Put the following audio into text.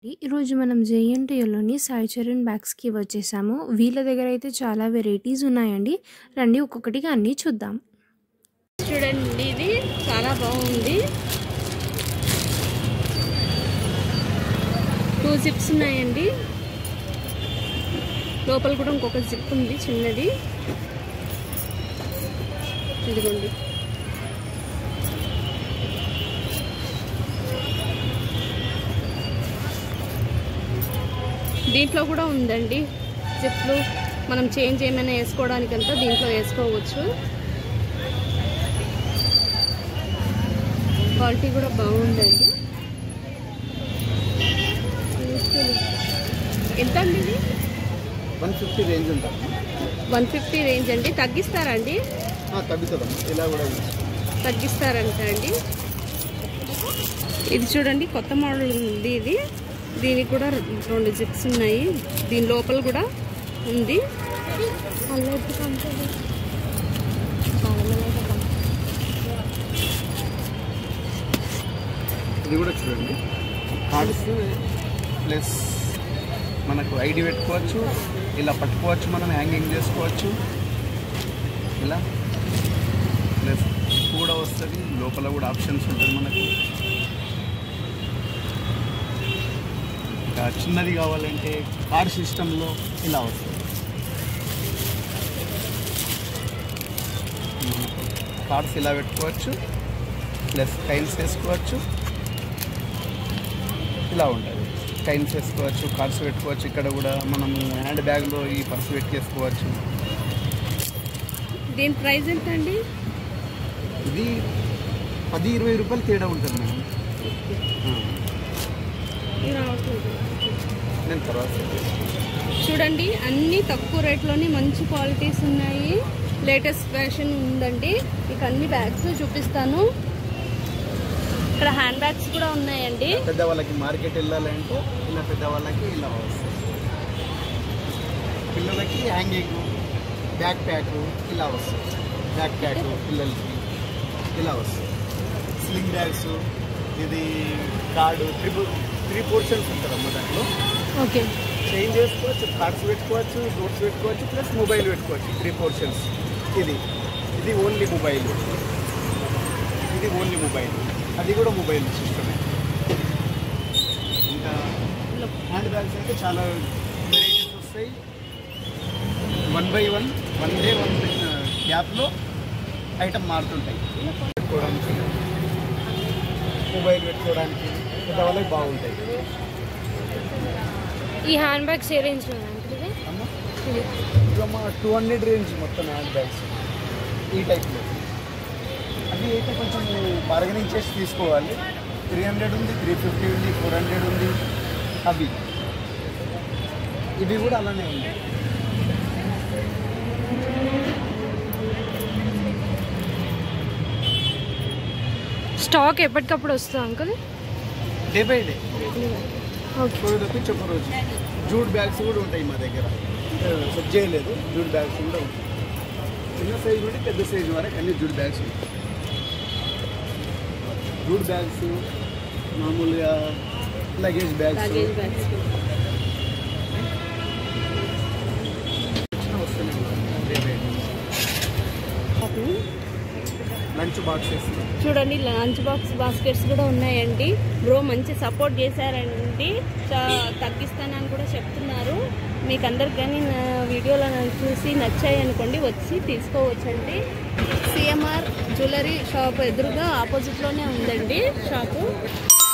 ఈరోజు మనం జేఎన్టీయూలోని సాయి చరణ్ బ్యాగ్స్కి వచ్చేసాము వీళ్ళ దగ్గర అయితే చాలా వెరైటీస్ ఉన్నాయండి రండి ఒక్కొక్కటిగా అన్నీ చూద్దాం చూడండి ఇది చాలా బాగుంది టూ జిప్స్ ఉన్నాయండి లోపల కూడా ఇంకొక జిప్ ఉంది చిన్నది ఇదిగోండి దీంట్లో కూడా ఉందండి జిప్లు మనం చేంజ్ ఏమైనా వేసుకోవడానికంతా దీంట్లో వేసుకోవచ్చు క్వాలిటీ కూడా బాగుందండి ఎంత అండి ఇది వన్ ఫిఫ్టీ రేంజ్ ఉంటుంది వన్ ఫిఫ్టీ రేంజ్ అండి తగ్గిస్తారండి తగ్గుతుందమ్మా ఇలా కూడా ఉంది. తగ్గిస్తారంట అండి ఇది చూడండి కొత్త మోడల్ ఉంది ఇది దీనికి కూడా రెండు జిప్స్ ఉన్నాయి దీని లోపల కూడా ఉంది ఇది కూడా చూడండి కార్డ్స్ ప్లస్ మనకు ఐడి పెట్టుకోవచ్చు ఇలా పట్టుకోవచ్చు మనం హ్యాంగింగ్ చేసుకోవచ్చు ఇలా ప్లస్ కూడా వస్తుంది లోపల కూడా ఆప్షన్స్ ఉంటుంది మనకు ఇంకా చిన్నది కావాలంటే కార్ సిస్టంలో ఇలా వస్తుంది కార్డ్స్ ఇలా పెట్టుకోవచ్చు ప్లస్ టైల్స్ వేసుకోవచ్చు ఇలా ఉంటుంది టైల్స్ వేసుకోవచ్చు కార్డ్స్ పెట్టుకోవచ్చు ఇక్కడ కూడా మనం హ్యాండ్ బ్యాగ్లో ఈ పర్స్ పెట్టేసుకోవచ్చు దీని ప్రైస్ ఎంత అండి ఇది పది ఇరవై రూపాయలు తేడా ఉంటుంది మేడం ఆ, ఇది రావట్లేదు నేను తర్వాత చూడండి అన్ని తక్కువ రేట్లోని మంచి క్వాలిటీస్ ఉన్నాయి లేటెస్ట్ ఫ్యాషన్ ఉందండి మీకు అన్ని బ్యాగ్స్ చూపిస్తాను ఇక్కడ హ్యాండ్ బ్యాగ్స్ కూడా ఉన్నాయండి పెద్దవాళ్ళకి మార్కెట్ వెళ్ళాలంటే ఇలా పెద్దవాళ్ళకి ఇలా వస్తుంది పిల్లలకి హ్యాంగింగ్ బ్యాక్ ప్యాక్ ఇలా వస్తుంది బ్యాక్ ప్యాక్ పిల్లలకి ఇలా వస్తుంది స్లింగ్ బ్యాగ్స్ ఇది కార్డు త్రిబుల్ త్రీ పోర్షన్స్ ఉంటుందమ్మా దాంట్లో ఓకే చేంజ్ చేసుకోవచ్చు కార్డ్స్ పెట్టుకోవచ్చు డోర్స్ పెట్టుకోవచ్చు ప్లస్ మొబైల్ పెట్టుకోవచ్చు త్రీ పోర్షన్స్ ఇది ఇది ఓన్లీ మొబైల్ ఇది ఓన్లీ మొబైల్ అది కూడా మొబైల్ సిస్టమే ఇంకా హ్యాండ్ బ్యాగ్స్ అయితే చాలా వెరైటీస్ వస్తాయి one by one one day one గ్యాప్లో ఐటమ్ మారుతుంటాయి పెట్టుకోవడానికి మొబైల్ పెట్టుకోవడానికి పెద్దవాళ్ళకి బాగుంటాయి ఈ హ్యాండ్ బ్యాగ్స్ ఏ రేంజ్లో ఇది అమ్మా ఇవమ్మా టూ హండ్రెడ్ రేంజ్ మొత్తం హ్యాండ్ బ్యాగ్స్ ఈ టైప్లో అవి అయితే కొంచెం బార్గెనింగ్ చేసి తీసుకోవాలి త్రీ హండ్రెడ్ ఉంది త్రీ ఫిఫ్టీ ఉంది ఫోర్ హండ్రెడ్ ఉంది అవి ఇవి కూడా అలానే ఉంది స్టాక్ ఎప్పటికప్పుడు వస్తుంది uncle day by day okay రోజు తప్పి చెప్ప రోజు జూట్ బ్యాగ్స్ కూడా ఉంటాయి మా దగ్గర సెట్ చేయలేదు జూట్ బ్యాగ్స్ కూడా ఉంటాయి చిన్న సైజు నుండి పెద్ద సైజు వరకు అన్ని జూట్ బ్యాగ్స్ ఉంటాయి జూట్ బ్యాగ్స్ మామూలుగా లగేజ్ బ్యాగ్స్ లగేజ్ బ్యాగ్స్ వస్తున్నాయి day by day lunch boxes చూడండి లంచ్ బాక్స్ బాస్కెట్స్ కూడా ఉన్నాయండి బ్రో మంచి సపోర్ట్ చేశారండి చా- తగ్గిస్తానని కూడా చెప్తున్నారు మీకు అందరికి కానీ నా వీడియోలో నన్ను చూసి నచ్చాయి అనుకోండి వచ్చి తీసుకోవచ్చండి సిఎంఆర్ జ్యువెలరీ షాప్ ఎదురుగా ఆపోజిట్లోనే ఉందండి షాపు